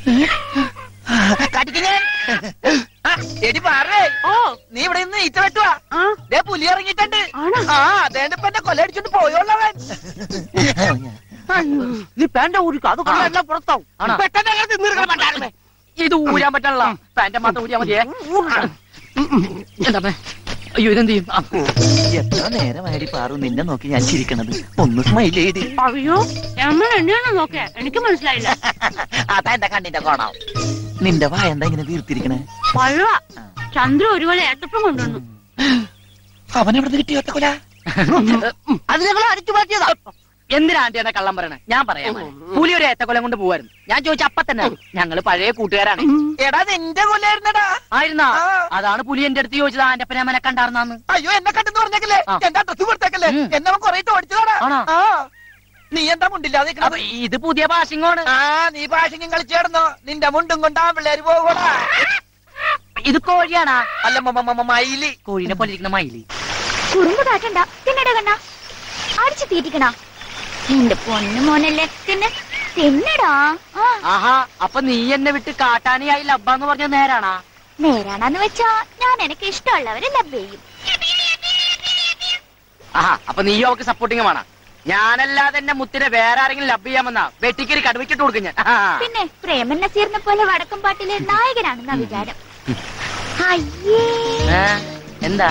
കടിക്ക് ഞാൻ ആ, എടി പാറേ ഓ നീ ഇവിടെ നിന്ന് ഈച്ച വെട്ടുവാ ആ ദേ പുലി ഇറങ്ങിയിട്ടുണ്ട് ആണോ? ആ അതേണ്ട ഇപ്പൊ എന്നെ കൊല്ലടിച്ചോണ്ട് പോയോളവൻ നീ പാന്റെ ഊരിക്കോ അത് കൊള്ളാം എല്ലാം പുറത്താവും ആണോ? പെട്ടെന്ന് അങ്ങനെ തിന്നിറുക്കണം പണ്ടായിരുന്നേ ഇത് ഊരാൻ പറ്റണല്ലോ പാന്റെ മാത്രം ഊരിയാ മതിയേ എന്താ അമ്മേ? അയ്യോ ഇതെന്ത് ചെയ്യും ആ, എത്ര നേരമായിടി പാറു നിന്നെ നോക്കി ഞാൻ ചിരിക്കണത് ഒന്ന് സ്മൈൽ ചെയ്ത് അയ്യോ നമ്മൾ എന്നെയാണ് നോക്കേ എനിക്ക് മനസ്സിലായില്ല അതാ എന്റെ കണ്ണിന്റെ കോണം നിന്റെ വായ എന്താ ഇങ്ങനെ വീർത്തിരിക്കണേ പഴുവ ചന്ദ്ര ഒരുപോലെ ഏത്തപ്പം കൊണ്ടുവന്നു അവൻ എവിടെ കിട്ടിയോ കൊല അത് ഞങ്ങൾ അടിച്ചു മാറ്റിയതാ എന്തിനാ ആന്റിയുടെ കള്ളം പറയണേ ഞാൻ പറയാം പുലി ഒരു ഏത്തക്കൊലം കൊണ്ട് പോവായിരുന്നു ഞാൻ ചോദിച്ച അപ്പ തന്നെ ഞങ്ങള് പഴയ കൂട്ടുകാരാണ് എടാ നിന്റെ കൊല്ലായിരുന്നടാ ആയിരുന്നാ ആ. അതാണ് പുലി എന്റെ അടുത്ത് ചോദിച്ചത് ആന്റെ അപ്പനെ അമ്മനെ കണ്ടാർന്നാന്ന് അയ്യോ എന്നെ കണ്ടെന്ന് പറഞ്ഞേക്കല്ലേ ആ. എന്റെ അഡ്രസ് കൊടുത്തേക്കല്ലേ ഉം. എന്നെ അവൻ കൊറേ ഓടിച്ചതാടാ ആണോ? ആ നീ എന്താ മുണ്ടില്ലാതെ അപ്പൊ നിക്കണത്? ഇത് പുതിയ ഭാഷിങ്ങോണ് ആ നീ ഭാഷയും കളിച്ചേർന്നോ നിന്റെ മുണ്ടും കൊണ്ടാ പിള്ളേര് പോകൂടാ ഇത് കോഴിയാണാ അല്ല മ- മ- മ- മയില് കോഴിനെ പോലെ ഇരിക്കുന്ന മയില് കുറുമ്പ് കാട്ടണ്ട തിന്നട കണ്ണ അടിച്ചു തീറ്റിക്കണ എന്റെ പൊന്നു മോനല്ലേ തിന്ന് തിന്നടാ ആ ആഹാ അപ്പൊ നീ എന്നെ വിട്ട് കാട്ടാനിയായി ലബ്ബാന്ന് പറഞ്ഞ നേരാണാ നേരാണെന്ന് വെച്ചാ ഞാൻ എനിക്ക് ഇഷ്ടമുള്ളവരെ ലഭ്യ ചെയ്യും ആഹാ അപ്പൊ നീ അവക്ക് സപ്പോർട്ടിങ് വേണം ഞാനല്ലാതെ എന്നെ മുത്തിനെ വേറെ ആരെങ്കിലും ലബ് ചെയ്യാമെന്നാ വെട്ടിക്കരി കടുവയ്ക്കിട്ട് കൊടുക്കും ഞാൻ ആഹാ. പിന്നെ പ്രേമൻ നസീറിനെ പോലെ വടക്കം പാട്ടിലെ നായകനാണെന്ന വിചാരം അയ്യേ ഏ, എന്താ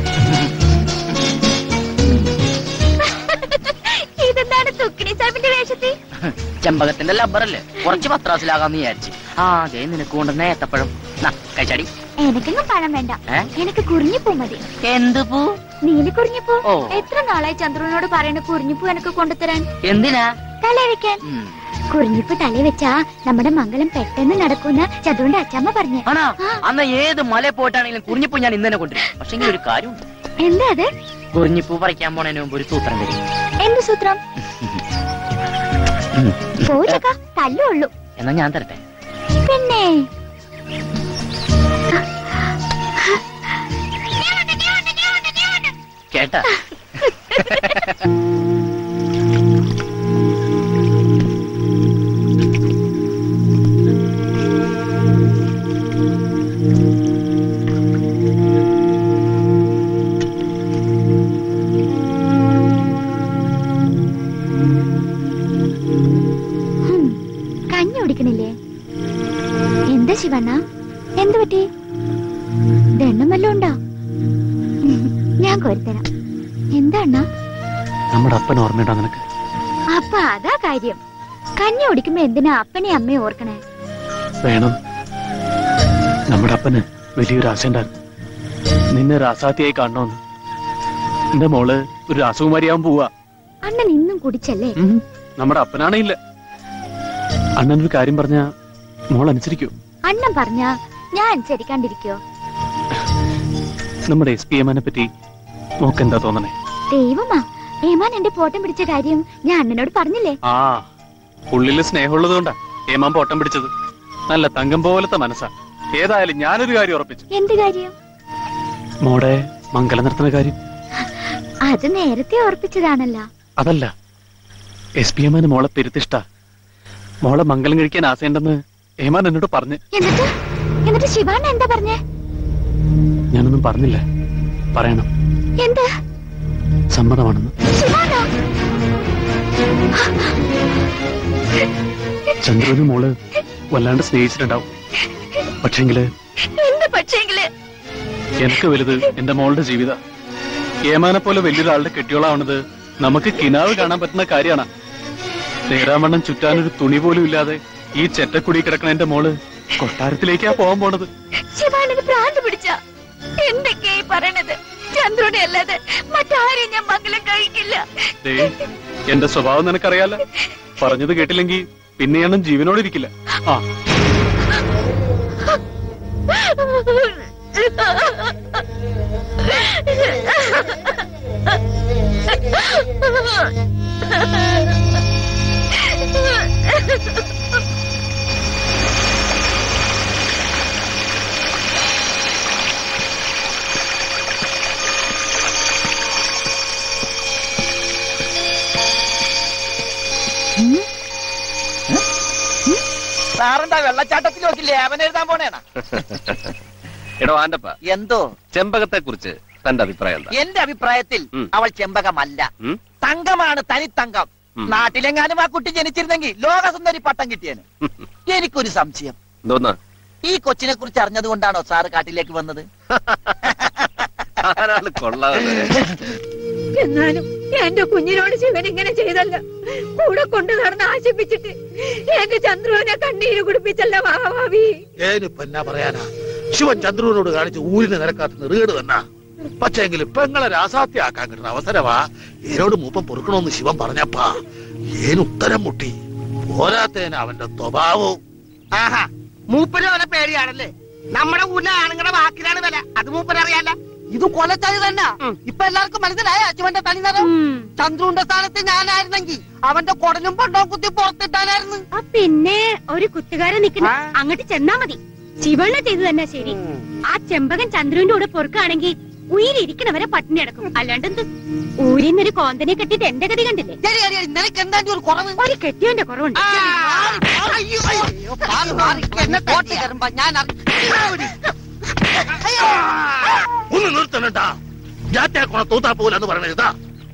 ഇതെന്താണ് തുക്കിണി സാഹിബിന്റെ വേഷത്തിൽ ചെമ്പകത്തിന്റെ ലബ്ബറല്ലേ കുറച്ച് പത്രാസിലാകാന്ന് വിചാരിച്ചു ആ അതെ നിനക്ക് കൊണ്ടുവന്ന ഏത്തപ്പഴം നാ, കഴിച്ചാടി എനിക്കെങ്ങും പണം വേണ്ട ഏ? എനിക്ക് കുറിഞ്ഞിപ്പൂ മതി എന്ത് പൂ നീല് കുറിഞ്ഞിപ്പൂ ഓ. എത്ര നാളായി ചന്ദ്രനോട് പറയണ കുറിഞ്ഞിപ്പൂ എനിക്ക് കൊണ്ടുതരാൻ എന്തിനാ തല വെക്കാൻ ഉം. കുറിഞ്ഞിപ്പ് തല വെച്ചാ നമ്മുടെ മംഗലം പെട്ടെന്ന് നടക്കുന്ന ചതുവിന്റെ അച്ചമ്മ പറഞ്ഞു ആണോ ആ. അന്ന് ഏത് മല പോയിട്ടാണെങ്കിലും കുറിഞ്ഞിപ്പൂ ഞാൻ ഇന്ന് തന്നെ കൊണ്ടുവരും പക്ഷെ ഇങ്ങനെ ഒരു കാര്യമുണ്ട് എന്താ അത് കുറിഞ്ഞിപ്പൂ പറിക്കാൻ പോണതിന് മുമ്പ് ഒരു സൂത്രം വരും എന്ത് സൂത്രം പോച്ചക്ക തല്ലുള്ളൂ എന്നാ ഞാൻ തരട്ടെ പിന്നെ കേട്ടാ ഹും, കഞ്ഞി കുടിക്കണില്ലേ എന്താ ശിവണ്ണ എന്ത് പറ്റി ദണ്ണം വല്ലതും ഉണ്ടോ ഉം, ഞാൻ കോരിത്തരാം എന്താ അണ്ണാ നമ്മുടെ അപ്പൻ ഓർമ്മയുണ്ടോ നിനക്ക് അപ്പൊ അതാ കാര്യം കഞ്ഞി കുടിക്കുമ്പോ എന്തിനാ അപ്പനെ അമ്മയെ ഓർക്കണേ വേണം നമ്മുടെ അപ്പന് വലിയൊരു ആശയുണ്ടായിരുന്നു നിന്നെ രാസാത്തിയായി കാണണമെന്ന് എന്റെ മോള് ഒരു രാസകുമാരിയാവാൻ പോവാ അണ്ണൻ ഇന്നും കുടിച്ചല്ലേ ഉം, നമ്മുടെ അപ്പനാണേ ഇല്ല അണ്ണൻ ഒരു കാര്യം പറഞ്ഞ മോൾ അനുസരിക്കൂ അണ്ണൻ പറഞ്ഞ ഞാൻ അനുസരിക്കാണ്ടിരിക്കോ നമ്മുടെ എസ് പി എമാനെ പറ്റി മോക്ക് എന്താ തോന്നണേ ദൈവമാ ഏമാൻ എന്റെ പോട്ടം പിടിച്ച കാര്യം ഞാൻ അണ്ണനോട് പറഞ്ഞില്ലേ ആ ഉള്ളില് സ്നേഹമുള്ളത് കൊണ്ടാ ഏമാൻ പോട്ടം പിടിച്ചത് നല്ല തങ്കം പോലത്തെ മനസ്സാ ഏതായാലും ഞാനൊരു കാര്യം ഉറപ്പിച്ചു എന്ത് കാര്യം മോടെ മംഗലം നടത്തുന്ന കാര്യം അത് നേരത്തെ ഓർപ്പിച്ചതാണല്ലോ അതല്ല എസ് പി എമാന് മോളെ പെരുത്തിഷ്ട മോളെ മംഗലം കഴിക്കാൻ ആശയുണ്ടെന്ന് ഏമാൻ എന്നോട് പറഞ്ഞ് എന്നിട്ട് എന്നിട്ട് ശിവാണ്ണ എന്താ പറഞ്ഞേ ഞാനൊന്നും പറഞ്ഞില്ല പറയണം എന്ത് സമ്മതമാണെന്ന് ശിവാണ്ണ ചന്ദ്രന് മോള് വല്ലാണ്ട് സ്നേഹിച്ചിട്ടുണ്ടാവും പക്ഷെങ്കില് എന്ത് പക്ഷേങ്കില് എനിക്ക് വലുത് എന്റെ മോളുടെ ജീവിത ഏമാനെ പോലെ വലിയൊരാളുടെ കെട്ടിയോളാവണത് നമുക്ക് കിനാവ് കാണാൻ പറ്റുന്ന കാര്യമാണ് നേരാമണ്ണം ചുറ്റാനൊരു തുണി പോലും ഇല്ലാതെ ഈ ചെറ്റക്കുടി കിടക്കണ എന്റെ മോള് കൊട്ടാരത്തിലേക്കാ പോകാൻ പോണത് ശിവാണ്ണന് ഭ്രാന്ത് പിടിച്ച എന്തൊക്കെയായി പറയണത് ചന്ദ്രനെ അല്ലാതെ മറ്റാരെയും ഞാൻ മംഗലം കഴിക്കില്ല ദേ എന്റെ സ്വഭാവം നിനക്കറിയാലോ പറഞ്ഞത് കേട്ടില്ലെങ്കിൽ പിന്നെ ഞാൻ ജീവനോട് ഇരിക്കില്ല ആ സാറെന്താ വെള്ളച്ചാട്ടത്തിൽ നോക്കില്ലേ അവൻ എഴുതാൻ പോണേണ എടോ ആന്റപ്പ എന്തോ ചെമ്പകത്തെ കുറിച്ച് തന്റെ അഭിപ്രായം എന്താ എന്റെ അഭിപ്രായത്തിൽ ഉം. അവൾ ചെമ്പകമല്ല ഉം? തങ്കമാണ് തനിത്തങ്കം ഉം. നാട്ടിലെങ്ങാനും ആ കുട്ടി ജനിച്ചിരുന്നെങ്കിൽ ലോകസുന്ദരി പട്ടം കിട്ടിയേന് എനിക്കൊരു സംശയം എന്തോന്ന് ഈ കൊച്ചിനെ കുറിച്ച് അറിഞ്ഞത് കൊണ്ടാണോ സാറ് കാട്ടിലേക്ക് വന്നത് ആരാള് കൊള്ളാതെ എന്നാലും എന്റെ കുഞ്ഞിനോട് ശിവൻ ഇങ്ങനെ ചെയ്തല്ല കൂടെ കൊണ്ടു നടന്ന് ആശിപ്പിച്ചിട്ട് എന്റെ ചന്ദ്രുവിനെ കണ്ണീര് കുടിപ്പിച്ചല്ല മഹാഭാവി ഏനിപ്പ എന്നാ പറയാനാ ശിവൻ ചന്ദ്രനോട് കാണിച്ച് ഊരിന് നിരക്കാത്ത നെറുകേട് തന്നെ പക്ഷെങ്കിൽ പെങ്ങളെ രാസാത്യാക്കാൻ കിട്ടുന്ന അവസരവാ ഏനോട് മൂപ്പം പൊറുക്കണമെന്ന് ശിവൻ പറഞ്ഞപ്പാ ഏന് ഉത്തരം മുട്ടി പോരാത്തേന് അവന്റെ സ്വഭാവവും ആഹാ മൂപ്പര് അവനെ പേടിയാണല്ലേ നമ്മുടെ ഊരിലെ ആണുങ്ങളുടെ വാക്കിലാണ് വില അത് മൂപ്പരറിയാല ഇത് കൊലച്ചത് തന്നെ ഇപ്പൊ എല്ലാവർക്കും മനസ്സിലായ അച്ചുവന്റെ തനി നിറം ചന്ദ്രുവിന്റെ സ്ഥാനത്ത് ഞാനായിരുന്നെങ്കിൽ അവന്റെ കുടലും പണ്ടവും കുത്തി പുറത്തിട്ടാനായിരുന്നു ആ പിന്നെ ഒരു കുത്തുകാരൻ നിൽക്കുന്ന ആ. അങ്ങോട്ട് ചെന്നാ മതി ശിവണ്ണ ചെയ്തു തന്നെ ശരി ആ ചെമ്പകൻ ചന്ദ്രന്റെ കൂടെ പൊറുക്കാണെങ്കിൽ ഉയിരിക്കണവരെ പട്ടിണി അടക്കും അല്ലാണ്ടെന്ത് ഊരിന്നൊരു കോന്തനെ കെട്ടിട്ട് എന്റെ ഗതി കണ്ടില്ലേ ശരി ശരി നിനക്ക് എന്താ ഒരു കുറവ് ഒരു കെട്ടിയോന്റെ കുറവുണ്ട് ആ, അയ്യോ, അയ്യോ, മാറി, മാറി. എന്നെ കോട്ടി കയറുമ്പോ ഞാൻ അറി- അയ്യോ. ഒന്ന് നിർത്തണട്ടാ ജാറ്റാ കൊണ തൂത്താ പോലെന്ന് പറയണത് ഇതാ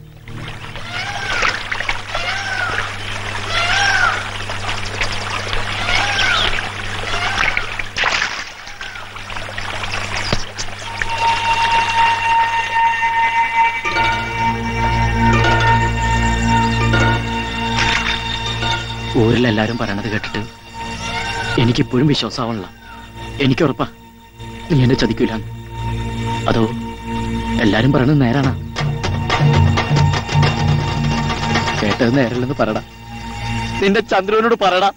ഊരിലെല്ലാരും പറയണത് കേട്ടിട്ട് എനിക്കിപ്പോഴും വിശ്വാസമാവണില്ല എനിക്കുറപ്പാ നീ എന്നെ ചതിക്കൂല അതോ എല്ലാരും പറയണത് നേരാണാ കേട്ടത് നേരല്ലെന്ന് പറയടാ നിന്റെ ചന്ദ്രനോട് പറയടാ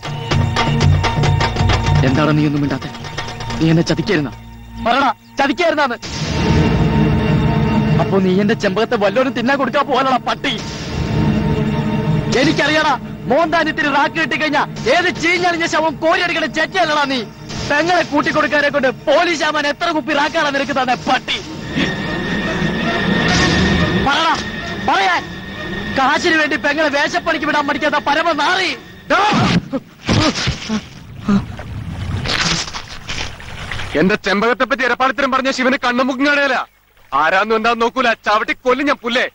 എന്താണ് നീ ഒന്നും മിണ്ടാത്ത നീ എന്നെ ചതിക്കായിരുന്ന പറയടാ ചതിക്കായിരുന്നാന്ന് അപ്പൊ നീ എന്റെ ചെമ്പകത്തെ വല്ലോരും തിന്നാൻ കൊടുക്കാൻ പോകാനുള്ള പട്ടി എനിക്കറിയടാ മോന്താനിത്തിന് റാക്ക് കിട്ടിക്കഴിഞ്ഞാ ഏത് ചീഞ്ഞളിഞ്ഞ ശവം കോരിയെടുക്കണ ചെറ്റല്ലടാ നീ പെങ്ങളെ കൂട്ടിക്കൊടുക്കാരെ കൊണ്ട് പോലീസ് ആവാൻ എത്ര കുപ്പി റാക്കാണ് നിനക്ക് തന്നെ പട്ടി പറടാ പറയാൻ കാശിന് വേണ്ടി പെങ്ങളെ വേഷപ്പണിക്ക് വിടാൻ പഠിക്കാത്ത പരമ നാറി ദാ. എന്റെ ചെമ്പകത്തെ പറ്റി ഇരപ്പാളിത്തരം പറഞ്ഞ ശിവന് കണ്ണുമുക്കും കാണുകയില്ല ആരാന്നും എന്താന്ന് നോക്കൂല ചവിട്ടി കൊല്ലും ഞാൻ പുല്ലേ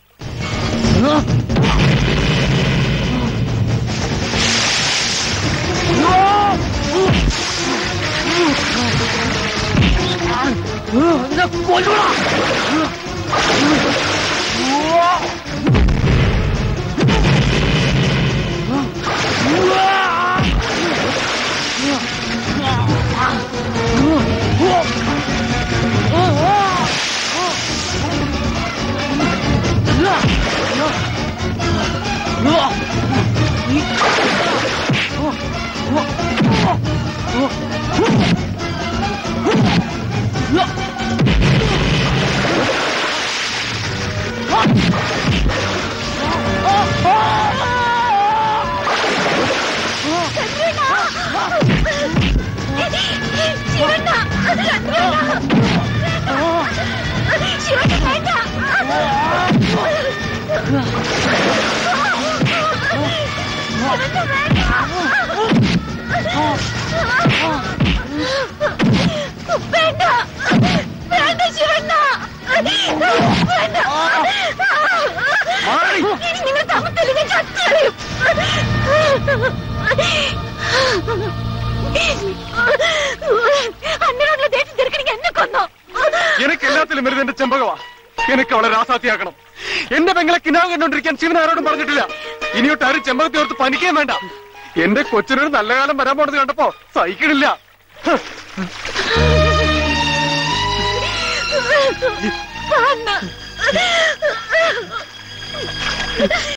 ശിവണ്ണ ശിവണ്ണ വേണ്ട ശിവണ്ണ വേണ്ട വേണ്ട വേണ്ട ശിവണ്ണ വേണ്ട ഇനി നിങ്ങൾ തമ്മിൽ ഞാൻ ചത്തുകളയും അന്നോടുള്ള ദേഷ്യം തീർക്കണെങ്കിൽ എന്നെ കൊന്നോ എനിക്ക് എല്ലാത്തിലും വരുന്നത് എന്റെ ചെമ്പകവാ എനിക്ക് അവളെ രാസാത്തിയാക്കണം എന്റെ പെങ്ങളെ കിനാവ് കണ്ടോണ്ടിരിക്കാൻ ശിവൻ ആരോടും പറഞ്ഞിട്ടില്ല ഇനിയൊട്ട് ആരും ചെമ്പകത്തെ ഓർത്ത് പനിക്കാൻ വേണ്ട എന്റെ കൊച്ചിനൊരു നല്ല കാലം വരാൻ പോണത് കണ്ടപ്പോ സഹിക്കണില്ല അണ്ണ